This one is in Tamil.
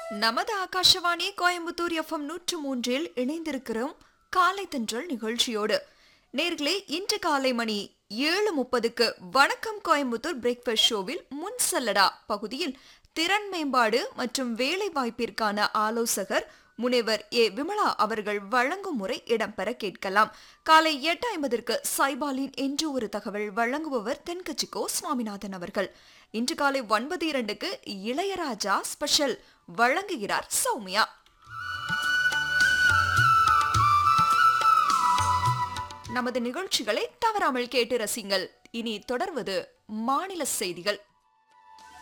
நமது ஆகாஷவாணி கோயம்புத்தூர் எஃப்எம் நூற்று மூன்றில் இணைந்திருக்கிறோம் காலை தென்றல் நிகழ்ச்சியோடு நேர்களே இன்று காலை மணி ஏழு முப்பதுக்கு வணக்கம் கோயம்புத்தூர் பிரேக்ஃபாஸ்ட் ஷோவில் முன் செல்லடா பகுதியில் திறன் மேம்பாடு மற்றும் வேலை வாய்ப்பிற்கான ஆலோசகர் முனைவர் ஏ விமலா அவர்கள் வழங்கும் முறை இடம்பெற கேட்கலாம் காலை எட்டு ஐம்பதற்கு சைபாலின் என்று ஒரு தகவல் வழங்குபவர் தென்கட்சிக்கோ சுவாமிநாதன் அவர்கள் இன்று காலை ஒன்பது இரண்டுக்கு இளையராஜா ஸ்பெஷல் வழங்குகிறார் சௌமியா நமது நிகழ்ச்சிகளை தவறாமல் கேட்டு ரசிங்கள் இனி தொடர்வது மாநில செய்திகள்